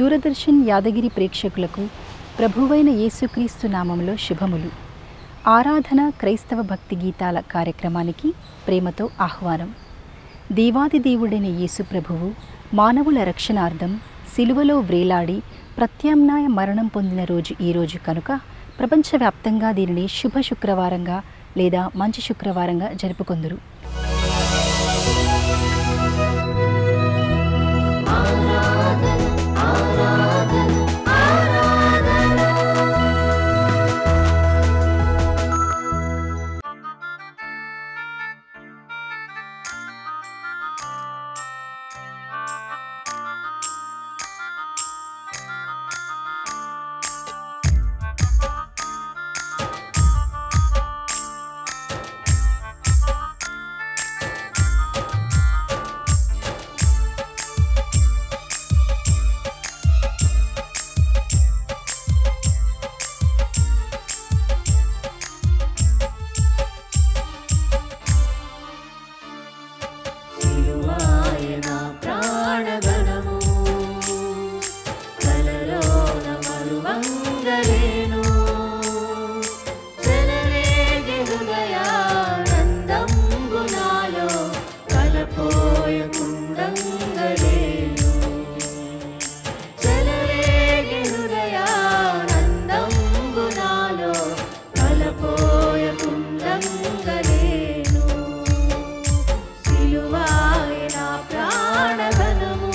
దూరదర్శన్ యాదగిరి ప్రేక్షకులకు ప్రభువైన యేసుక్రీస్తు నామంలో శుభములు ఆరాధన క్రైస్తవ భక్తి గీతాల కార్యక్రమానికి ప్రేమతో ఆహ్వానం దేవాది దేవుడైన యేసు ప్రభువు మానవుల రక్షణార్థం సిలువలో వ్రేలాడి ప్రత్యామ్నాయ మరణం పొందిన రోజు ఈ రోజు కనుక ప్రపంచవ్యాప్తంగా దీనిని శుభ శుక్రవారంగా లేదా మంచి శుక్రవారంగా జరుపుకొందురు సిలువాయన ప్రాణగణము కలలోన మరువంగలేను చెలరేగే హృదయానందంబు నాలో కలపోయకుండంగలేను చెలరేగే హృదయానందంబు నాలో కలపోయకుండంగలేను సిలువాయ నా ప్రాణగణము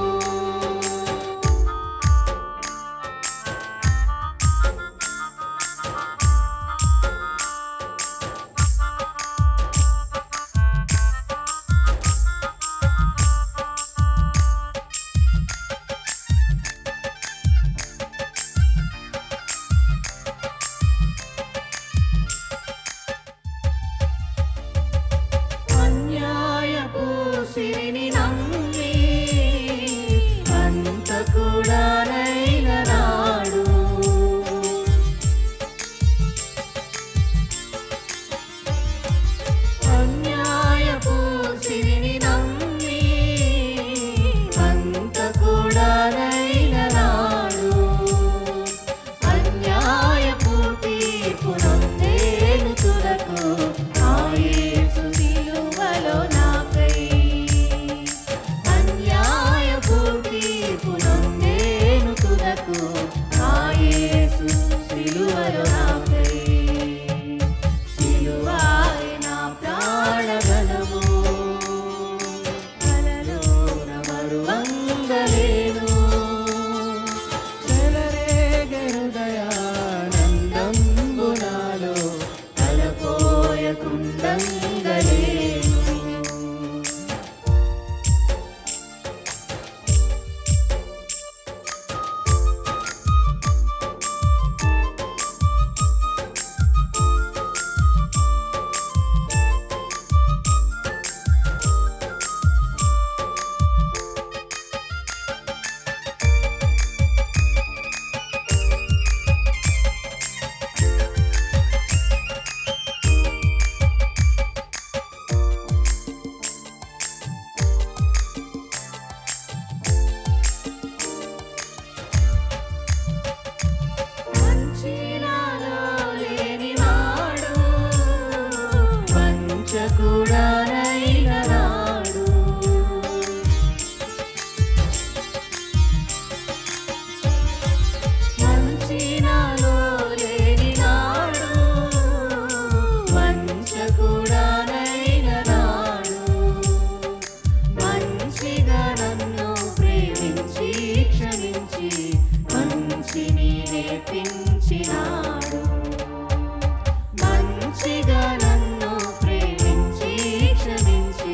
అన్యాయపు సిరిని నమ్మి అంత కూడా నైన నాడు అన్యాయపు సిరిని నమ్మి అంత కూడా నైన నాడు అన్యాయపు తీర్పు నొందేను తులకు ఆ యేసు సిలువలో నాకై అన్యాయపు తీర్పు నొందేను తులకు ఆ యేసు సిలువలో నాకై సిలువాయ నా ప్రాణగణము కలలోన మరువంగలేను చెలరేగే హృదయానందంబు నాలో కలపోయకుండంగలేను మంచినాలో లేనివాడు వంచకుడానైన నాడు మంచినాలో లేనినాడు వంచకుడానైన నాడు మంచిగా నన్ను ప్రేమించి క్షమించి మంచిని నేర్పించినాడు మంచిగా నన్ను ప్రేమించి క్షమించి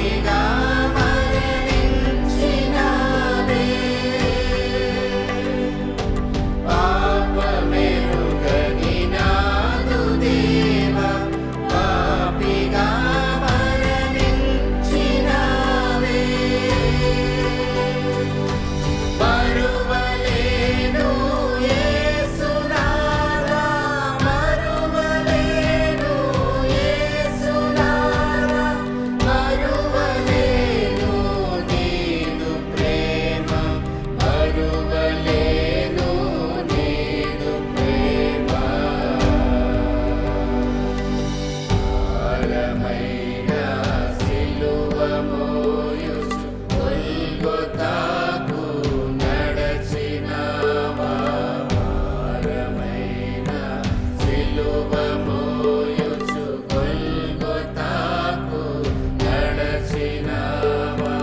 పాపిగా మరణించినావే పాపమెరుగని నాదు దేవ పాపిగా మరణించినావే మరువలేను యేసునాథా మరువలేను యేసునాథా మరువలేను నీదు ప్రేమ మరువలేను నీదు ప్రేమ భారమైన సిలువ మోయుచు గొల్గొతాకు నడచినావా భారమైన సిలువ మోయుచు గొల్గొతాకు నడచినావా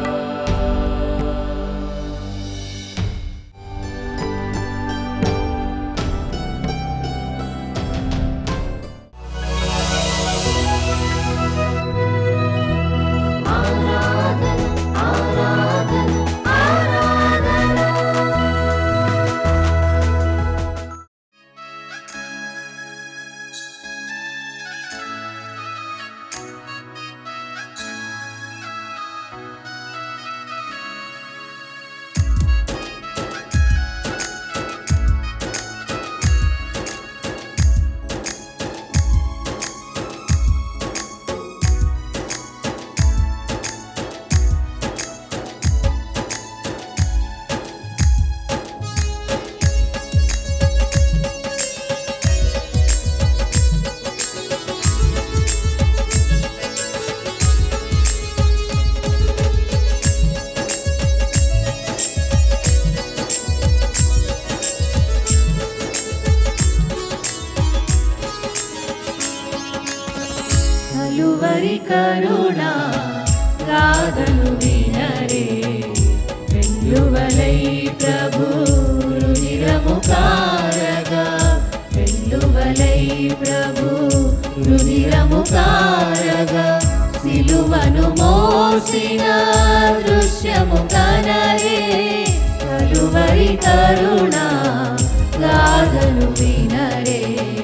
కలువరి కరుణ గాథలు వినరే వెల్లువలై ప్రభు రుధిరము కారగా వెల్లువలై ప్రభు రుధిరము కారగా సిలువను మోసిన దృశ్యము కనరే కలువరి కరుణ గాథలు వినరే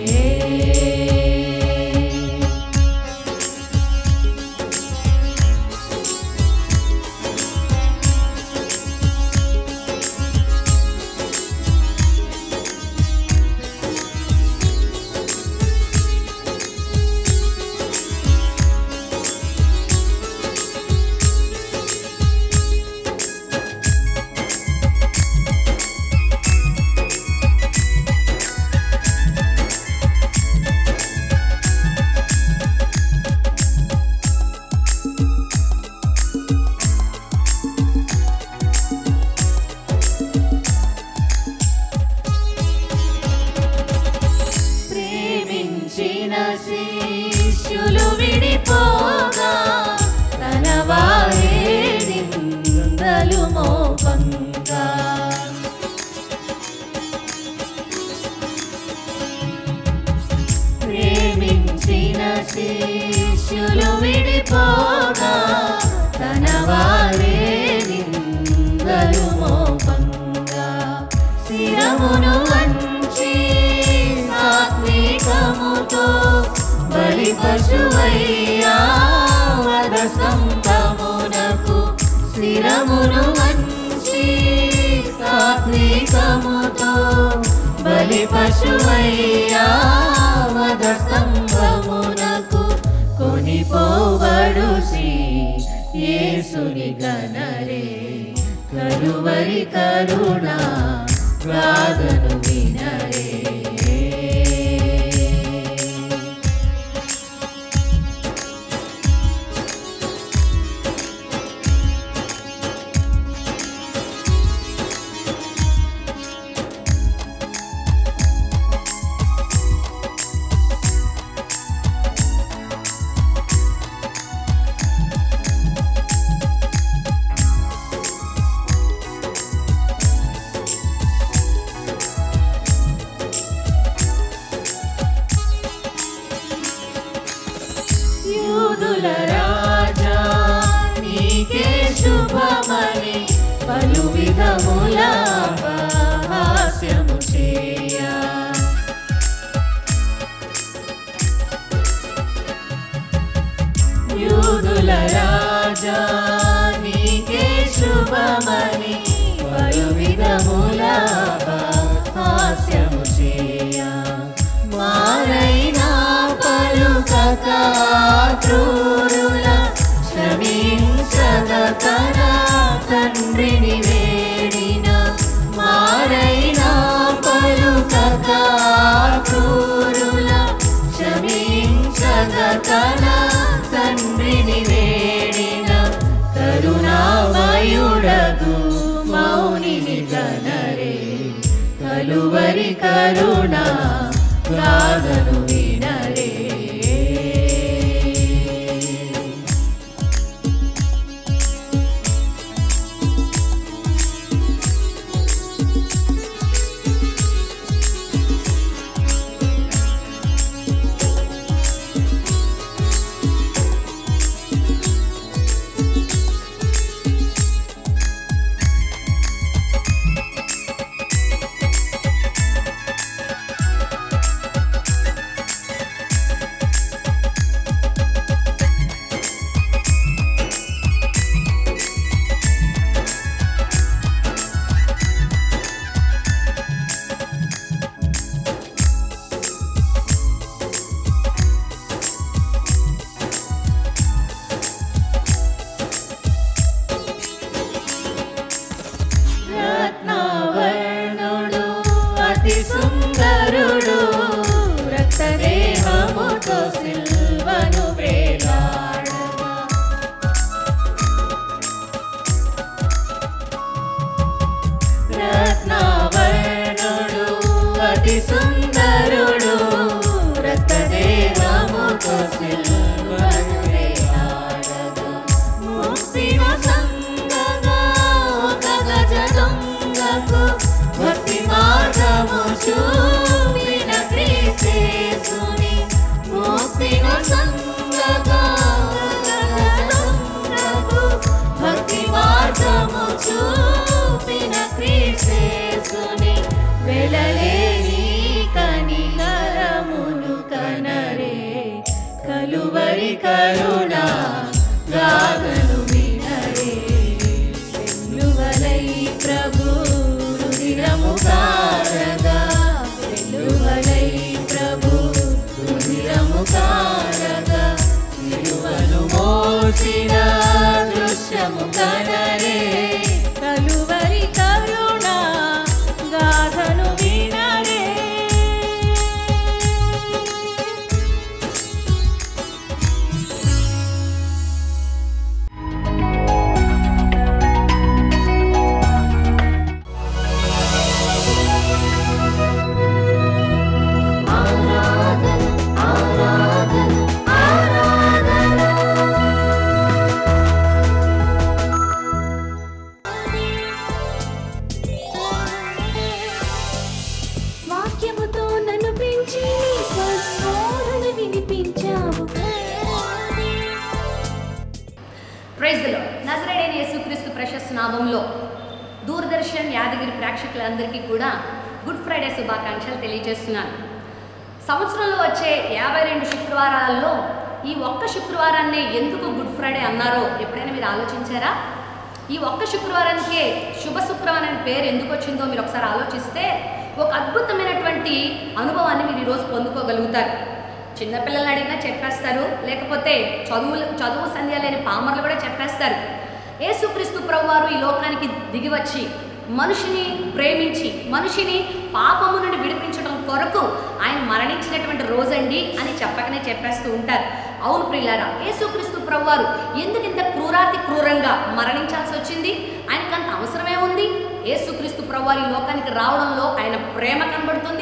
ప్రేమించిన శిష్యులు విడిపోగా తన వారే నిందలు మోపంగా ప్రేమించిన శిష్యులు విడిపోగా తన వారే నిందలు మోపంగా శిరమును వంచి సాత్వికముతో బలి పశువయ్యా వద స్తంభమునకు శిరమును వంచి సాత్వికముతో బలి పశువయ్యా వద స్తంభమునకు కొనిపోబడు శ్రీ యేసుని గణరే కరువరి కరుణ గాథను వినరే విధముల హాస్యము చేయ యూదుల రాజా నీకే శుభమని పలు విధముల హాస్యము చేయ మారైనా పలుకక క్రూరుల శ్రమించగ కన తండ్రిని వేడిన మారైనా పలుకక క్రూరుల క్షమించగ కన తండ్రిని వేడిన కరుణామయుడగు మౌనిని గనరే కలువరి కరుణ గాథను వినరే రత్నవర్ణుడు అతి సుందరుడు రక్తదేహముతో సిల్వను వేలాడగా రత్నవర్ణుడు అతి సుందరుడు రక్తదేహముతో సిల్వను వేలాడగా ముక్తిన సంగగా ఒక గజ దొంగకు భక్తి మార్గము చూపిన క్రీస్తేసుని ముక్తిన సంగగా ఒక గజ దొంగకు భక్తి మార్గము చూపిన క్రీస్తేసుని వెలలేని కనికరమును కనరే కలువరి కరుణ గాగను వినరే వెల్లువలై ప్రభు రుదిరము కారగా వెల్లువలై ప్రభు రుదిరము కారగా తిరువను మోసిన దృశ్యము కనరే కలువరి కరుణ గాథను వినరే వాక్యముతో నన్ను పెంచి నీ స్వస్మరణ వినిపించావు ప్రైజ్లో నజరేడైన యేసుక్రీస్తు ప్రశస్త నామంలో దూరదర్శన్ యాదగిరి ప్రేక్షకులందరికీ కూడా గుడ్ ఫ్రైడే శుభాకాంక్షలు తెలియజేస్తున్నాను సంవత్సరంలో వచ్చే యాభై రెండు శుక్రవారాలలో ఈ ఒక్క శుక్రవారాన్నే ఎందుకు గుడ్ ఫ్రైడే అన్నారో ఎప్పుడైనా మీరు ఆలోచించారా ఈ ఒక్క శుక్రవారానికే శుభ శుక్రవారం అనే పేరు ఎందుకు వచ్చిందో మీరు ఒకసారి ఆలోచిస్తే ఒక అద్భుతమైనటువంటి అనుభవాన్ని మీరు ఈరోజు పొందుకోగలుగుతారు చిన్నపిల్లల్ని అడిగినా చెప్పేస్తారు లేకపోతే చదువులు చదువు సంధ్య లేని పామర్లు కూడా చెప్పేస్తారు యేసుక్రీస్తు ప్రభువారు ఈ లోకానికి దిగివచ్చి మనిషిని ప్రేమించి మనిషిని పాపము నుండి విడిపించడం కొరకు ఆయన మరణించినటువంటి రోజండి అని చెప్పకనే చెప్పేస్తూ ఉంటారు అవును ప్రియులారా యేసుక్రీస్తు ప్రభువారు ఎందుకు ఇంత క్రూరాతి క్రూరంగా మరణించాల్సి వచ్చింది ఆయనకంత అవసరమే ఉంది యేసుక్రీస్తు ప్రభువారు ఈ లోకానికి రావడంలో ఆయన ప్రేమ కనబడుతుంది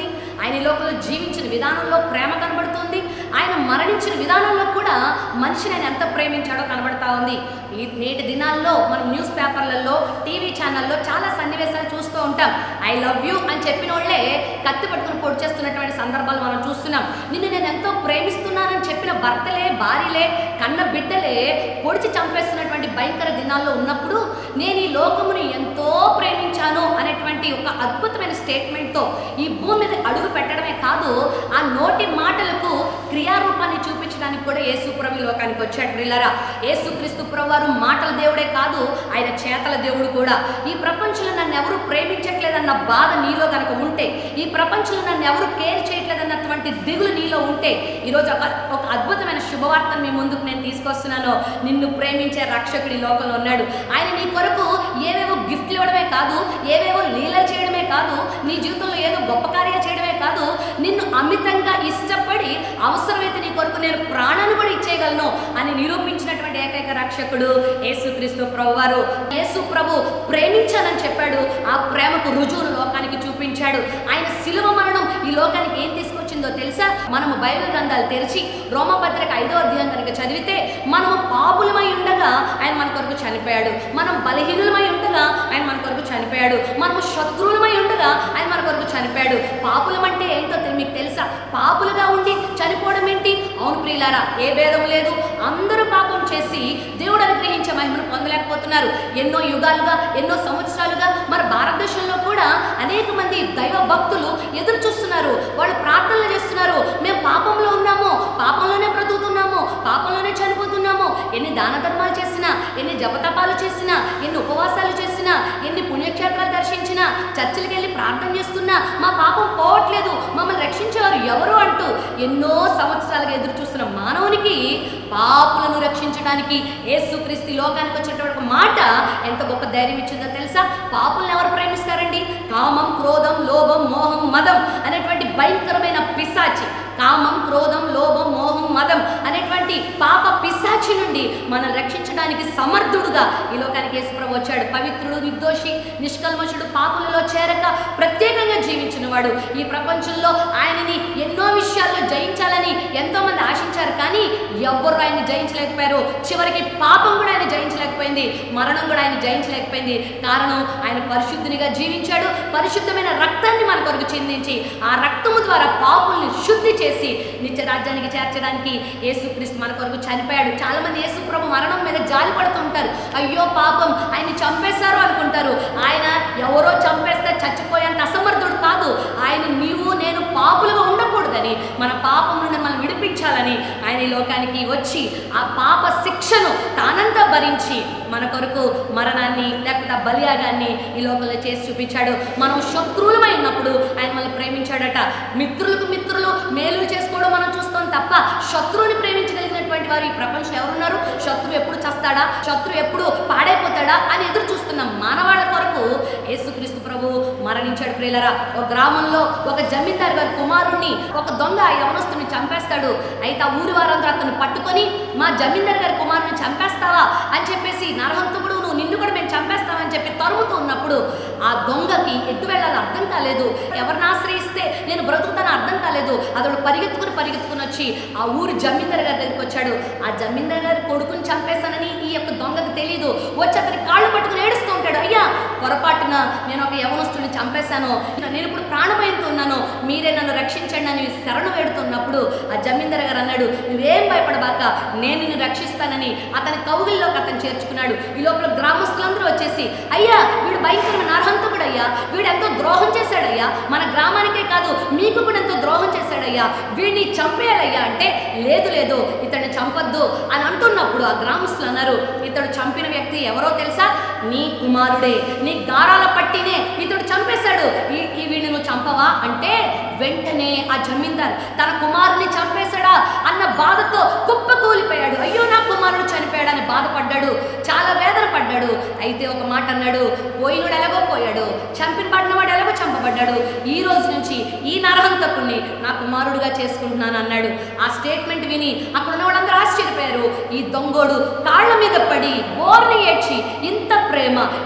ఆయన ఈ లోకంలో జీవించిన విధానంలో ప్రేమ కనబడుతుంది ఆయన మరణించిన విధానంలో కూడా మనిషిని ఆయన ఎంత ప్రేమించాడో కనబడతా ఉంది ఈ నేటి దినాల్లో మనం న్యూస్ పేపర్లలో టీవీ ఛానల్లో చాలా సన్నివేశాలు చూస్తూ ఉంటాం ఐ లవ్ యూ అని చెప్పిన వాళ్ళే కత్తి పట్టుకుని పొడి చేస్తున్నటువంటి సందర్భాలు మనం చూస్తున్నాం నిన్ను నేను ఎంతో ప్రేమిస్తున్నానని చెప్పిన భర్తలే భార్యలే కన్న బిడ్డలే పొడిచి చంపేస్తున్నటువంటి భయంకర దినాల్లో ఉన్నప్పుడు నేను ఈ లోకముని ఎంతో ప్రేమించాను అనేటువంటి ఒక అద్భుతమైన స్టేట్మెంట్తో ఈ భూమి మీద అడుగు పెట్టడమే కాదు ఆ నోటి మాటలకు క్రియారూపాన్ని చూపించడానికి కూడా యేసుప్రభు ఈ లోకానికి వచ్చాడు ప్రిల్లరా యేసుక్రీస్తు ప్రభు వారు మాటల దేవుడే కాదు ఆయన చేతల దేవుడు కూడా ఈ ప్రపంచంలో నన్ను ఎవరు ప్రేమించట్లేదన్న బాధ నీలో కనుక ఉంటే ఈ ప్రపంచంలో నన్ను ఎవరు కేర్ చేయట్లేదన్నటువంటి దిగులు నీలో ఉంటే ఈరోజు ఒక ఒక అద్భుతమైన శుభవార్తను మీ ముందుకు నేను తీసుకొస్తున్నాను నిన్ను ప్రేమించే రక్షకుడి లోకంలో ఉన్నాడు ఆయన నీ కొరకు ఏవేవో గిఫ్ట్లు ఇవ్వడమే కాదు ఏవేవో లీలలు చేయడమే కాదు నీ జీవితంలో ఏదో గొప్ప కార్యాలు చేయడమే కాదు నిన్ను అమితంగా ఇష్టపడి అవసరమైతే నీ కొరకు నేను ప్రాణాన్ని కూడా ఇచ్చేయగలను అని నిరూపించినటువంటి ఏకైక రక్షకుడు యేసుక్రీస్తు ప్రభు వారు యేసు ప్రభు ప్రేమించానని చెప్పాడు ఆ ప్రేమకు రుజువును లోకానికి చూపించాడు ఆయన శిలువ మరణం ఈ లోకానికి ఏం తీసుకొచ్చిందో తెలుసా మనము బైబిల్ గ్రంథాలు తెరిచి రోమపత్రిక ఐదో అధ్యాయం కనుక చదివితే మనము పాపులమై ఉండగా ఆయన మన కొరకు చనిపోయాడు మనం బలహీనులమై ఉండగా ఆయన మన కొరకు చనిపోయాడు మనము శత్రువులమై ఉండగా ఆయన మన కొరకు చనిపోయాడు పాపులం అంటే ఏంటో తె- మీకు తెలుసా పాపులుగా ఉండి చనిపోవడం ఏంటి అవును ప్రియులారా ఏ భేదం లేదు అందరూ పాపం చేసి దేవుడు అనుగ్రహించే మహిమను పొందలేకపోతున్నారు ఎన్నో యుగాలుగా ఎన్నో సంవత్సరాలుగా మన భారతదేశంలో కూడా అనేక మంది దైవ భక్తులు ఎదురు చూస్తున్నారు వాళ్ళు ప్రార్థనలు చేస్తున్నారు మేము పాపంలో ఉన్నాము పాపంలోనే బ్రతుకుతున్నాము పాపంలోనే చనిపోతున్నాము ఎన్ని దాన ధర్మాలు చేసినా ఎన్ని జపతపాలు చేసినా ఎన్ని ఉపవాసాలు చేసినా ఎన్ని పుణ్యక్షేత్రాలు దర్శించినా చర్చిలకు వెళ్ళి ప్రార్థన చేస్తున్నా మా పాపం పోవట్లేదు మమ్మల్ని రక్షించేవారు ఎవరు అంటూ ఎన్నో సంవత్సరాలుగా ఎదురు చూస్తున్న మానవునికి పాపులను రక్షించడానికి యేసుక్రీస్తు ఈ లోకానికి వచ్చేటువంటి ఒక మాట ఎంత గొప్ప ధైర్యం ఇచ్చిందో తెలుసా పాపులను ఎవరు ప్రేమిస్తారండి కామం క్రోధం లోభం మోహం మదం అనేటువంటి భయంకరమైన పిశాచి కామం క్రోధం లోభం మోహం మదం అనేటువంటి పాప పిశాచి నుండి మనం రక్షించడానికి సమర్థుడుగా ఈ లోకానికి యేసుప్రభు వచ్చాడు పవిత్రుడు నిర్దోషి నిష్కల్మషుడు పాపులలో చేరక ప్రత్యేకంగా జీవించిన వాడు ఈ ప్రపంచంలో ఆయనని ఎన్నో విషయాల్లో జయించాలని ఎంతో మంది ఆశించారు కానీ ఎవ్వరు ఆయన జయించలేకపోయారు చివరికి పాపం కూడా ఆయన జయించలేకపోయింది మరణం కూడా ఆయన జయించలేకపోయింది కారణం ఆయన పరిశుద్ధునిగా జీవించాడు పరిశుద్ధమైన రక్తాన్ని మన కొరకు చెందించి ఆ రక్తము ద్వారా పాపుల్ని శుద్ధి చేసి నిత్య రాజ్యానికి చేర్చడానికి యేసుక్రీస్తు మన కొరకు చనిపోయాడు చాలా మంది యేసు ప్రభు మరణం మీద జాలి పడుతూ ఉంటారు అయ్యో పాపం ఆయన చంపేశారు అనుకుంటారు ఆయన ఎవరో చంపేస్తే చచ్చిపోయేంత అసమర్థుడు కాదు ఆయన నీవు నేను పాపులుగా ఉండకూడదని మన పాపం నుండి మనం విడిపించాలని ఆయన ఈ లోకానికి వచ్చి ఆ పాప శిక్షను తానంతా భరించి మన కొరకు మరణాన్ని లేకపోతే ఆ బలియాగాన్ని ఈ లోకంలో చేసి చూపించాడు మనం శత్రువులమై ఉన్నప్పుడు ఆయన మనల్ని ప్రేమించాడట మిత్రులకు మిత్రులు మేలు చేసుకోవడం మనం చూస్తాం తప్ప శత్రువుని ప్రేమించగలిగినటువంటి వారు ఈ ప్రపంచంలో ఎవరున్నారు శత్రువు ఎప్పుడు చస్తాడా శత్రువు ఎప్పుడు పాడైపోతాడా అని ఎదురు చూస్తున్నాం మానవాళ్ళ కొరకు యేసుక్రీస్తు ప్రభు మరణించాడు ప్రియులరా ఒక గ్రామంలో ఒక జమీందారు గారి కుమారుణ్ణి ఒక దొంగ ఆ యవనస్తుని చంపేస్తాడు అయితే ఆ ఊరి వారందరూ అతను పట్టుకొని మా జమీందారు గారి కుమారుని చంపేస్తావా అని చెప్పేసి నరహంతకుడు నువ్వు నిన్ను కూడా మేము చంపేస్తామని చెప్పి తరుముతూ ఉన్నప్పుడు ఆ దొంగకి ఎటు వెళ్ళాలో అర్థం కాలేదు ఎవరిని ఆశ్రయిస్తే నేను బ్రతుకుతాను అర్థం కాలేదు అతడు పరిగెత్తుకుని పరిగెత్తుకుని వచ్చి ఆ ఊరి జమీందారు గారి దగ్గరికి వచ్చాడు ఆ జమీందారు గారి కొడుకుని చంపేశానని ఈ యొక్క దొంగకు తెలియదు వచ్చి అతని కాళ్ళు పట్టుకుని ఏడుస్తూ ఉంటాడు అయ్యా పొరపాటున నేను ఒక యవనస్తుని చంపేశాను నేను ఇప్పుడు ప్రాణభయంతో ఉన్నాను మీరే నన్ను రక్షించండి అని శరణు వేడుతున్నప్పుడు ఆ జమీందారు గారు అన్నాడు నువ్వేం భయపడబాక నేను నిన్ను రక్షిస్తానని అతని కవుగిల్లోకి అతను చేర్చుకున్నాడు ఈ లోపల గ్రామస్తులందరూ వచ్చేసి అయ్యా వీడు భయంకరమైన నరహంతకుడు అయ్యా వీడు ఎంతో ద్రోహం చేశాడయ్యా మన గ్రామానికే కాదు మీకు కూడా ఎంతో ద్రోహం చేశాడయ్యా వీడిని చంపేయాలయ్యా అంటే లేదు లేదు ఇతన్ని చంపొద్దు అని అంటున్నప్పుడు ఆ గ్రామస్తులు అన్నారు ఇతడు చంపిన వ్యక్తి ఎవరో తెలుసా నీ కుమారుడే నీ గారాల పట్టినే ఇతడు చంపేశాడు ఈ ఈ వీడిని నువ్వు చంపవా అంటే వెంటనే ఆ జమీందార్ తన కుమారుని చంపేశాడా అన్న బాధతో కుప్పకూలిపోయాడు అయ్యో నా కుమారుడు చనిపోయాడని బాధపడ్డాడు చాలా వేదన పడ్డాడు అయితే ఒక మాట అన్నాడు పోయినుడు ఎలాగో పోయాడు చంపిన పడినవాడు ఎలాగో చంపబడ్డాడు ఈ రోజు నుంచి ఈ నరహంతకుణ్ణి నా కుమారుడుగా చేసుకుంటున్నాను అన్నాడు ఆ స్టేట్మెంట్ విని అక్కడ ఉన్న వాళ్ళందరూ ఆశ్చర్యపోయారు ఈ దొంగోడు కాళ్ళ మీద పడి బోర్ని ఏడ్చి ఇంత ప్రేమ ఇంత క్షమ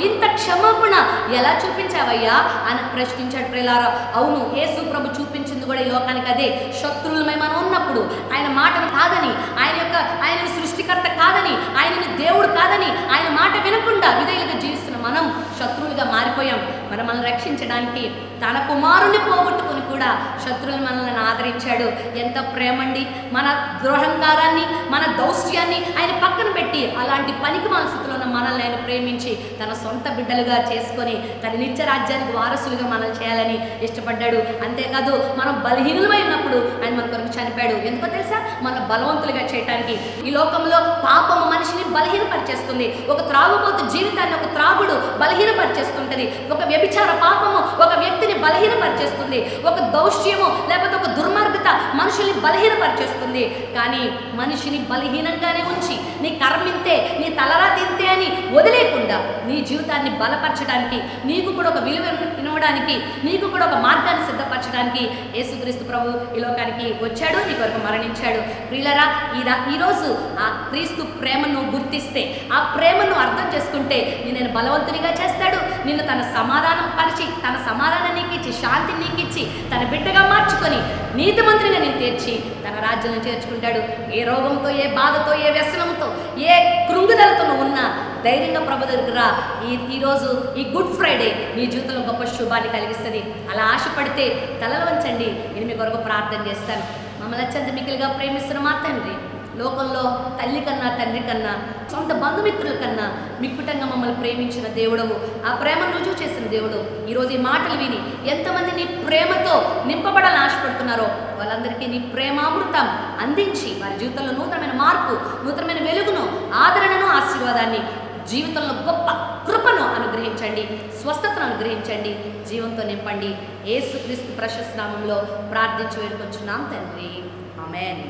క్షమాపణ ఎలా చూపించావయ్యా అని ప్రశ్నించాడు ప్రిలారా అవును యేసు ప్రభు చూపించింది కూడా ఈ లోకానికి అదే శత్రువులమై మనం ఉన్నప్పుడు ఆయన మాటను కాదని ఆయన యొక్క ఆయన సృష్టికర్త కాదని ఆయనని దేవుడు కాదని ఆయన మాట వినకుండా విధేయులుగా జీవిస్తున్న మనం శత్రువులుగా మారిపోయాం మరి మనల్ని రక్షించడానికి తన కుమారుని పోగొట్టుకుని కూడా శత్రువులు మనల్ని ఆదరించాడు ఎంత ప్రేమండి మన ద్రోహంకారాన్ని మన దౌష్ట్యాన్ని ఆయన పక్కన పెట్టి అలాంటి పనికి మనసులో ఉన్న మనల్ని ఆయన ప్రేమించి తన సొంత బిడ్డలుగా చేసుకొని తన నిత్య రాజ్యానికి వారసులుగా మనల్ని చేయాలని ఇష్టపడ్డాడు అంతేకాదు మనం బలహీనులమై ఉన్నప్పుడు ఆయన మన కొరకు చనిపోయాడు ఎందుకో తెలుసా మన బలవంతులుగా చేయటానికి ఈ లోకంలో పాపము మనిషిని బలహీనపరిచేస్తుంది ఒక త్రాగుబోతు జీవితాన్ని ఒక త్రాగుడు బలహీనపరిచేస్తుంటది ఒక వ్యభిచార పాపము ఒక వ్యక్తిని బలహీనపరిచేస్తుంది ఒక దౌష్ట్యము లేకపోతే ఒక దుర్మార్గత మనుషుల్ని బలహీనపరిచేస్తుంది కానీ మనిషిని బలహీనంగానే ఉంచి నీ కర్మింతే నీ తలరా తింతే అని వదిలేకుండా నీ జీవితాన్ని బలపరచడానికి నీకు కూడా ఒక విలువ ఇవ్వడానికి నీకు కూడా ఒక మార్గాన్ని సిద్ధపరచడానికి యేసుక్రీస్తు ప్రభు ఈ లోకానికి వచ్చాడు నీ కొరకు మరణించాడు ప్రియులరా ఈ రా- ఈరోజు ఆ క్రీస్తు ప్రేమను గుర్తిస్తే ఆ ప్రేమను అర్థం చేసుకుంటే నేను బలవంతునిగా చేస్తాడు నిన్ను తన సమాధానం పరిచి తన సమాధానం నీకు ఇచ్చి శాంతి నీకు ఇచ్చి తన బిడ్డగా మార్చుకొని నీతిమంతునిగా నేను తీర్చి తన రాజ్యంలో చేర్చుకుంటాడు ఏ రోగంతో ఏ బాధతో ఏ వ్యసనంతో ఏ కృంగుదలతో నువ్వు ఉన్నా ధైర్యంగా ప్రభు దగ్గర రా. ఈ ఈరోజు ఈ గుడ్ ఫ్రైడే నీ జీవితంలో గొప్ప శుభాన్ని కలిగిస్తుంది అలా ఆశపడితే తలలు వంచండి నేను మీ కొరకు ప్రార్థన చేస్తాను మమ్మల్ని అత్యంత మిగిలిగా ప్రేమిస్తున్న మా తండ్రి లోకంలో తల్లి కన్నా తండ్రి కన్నా సొంత బంధుమిత్రుల కన్నా మిక్కుటంగా మమ్మల్ని ప్రేమించిన దేవుడవు ఆ ప్రేమను రుజువు చేసిన దేవుడు ఈరోజు ఈ మాటలు విని ఎంతమంది నీ ప్రేమతో నింపబడాలని ఆశపడుతున్నారో వాళ్ళందరికీ నీ ప్రేమామృతం అందించి వారి జీవితంలో నూతనమైన మార్పు నూతనమైన వెలుగును ఆదరణను ఆశీర్వాదాన్ని జీవితంలో గొప్ప కృపను అనుగ్రహించండి స్వస్థతను అనుగ్రహించండి జీవంతో నింపండి ఏసుక్రీస్తు ప్రశస్త నామంలో ప్రార్థించి వేడుకొచ్చున్నాం తండ్రి ఆమెన్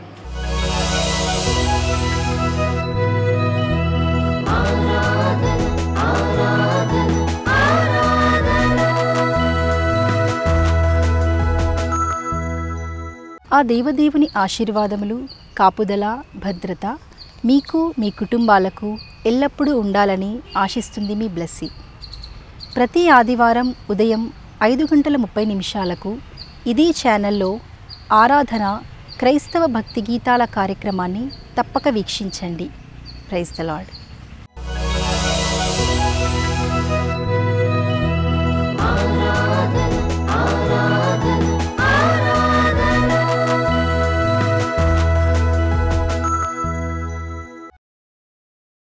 ఆ దేవదేవుని ఆశీర్వాదములు కాపుదల భద్రత మీకు మీ కుటుంబాలకు ఎల్లప్పుడూ ఉండాలని ఆశిస్తుంది మీ బ్లెస్సి ప్రతి ఆదివారం ఉదయం ఐదు గంటల ముప్పై నిమిషాలకు ఇదే ఛానల్లో ఆరాధన క్రైస్తవ భక్తి గీతాల కార్యక్రమాన్ని తప్పక వీక్షించండి ప్రైజ్ ద లార్డ్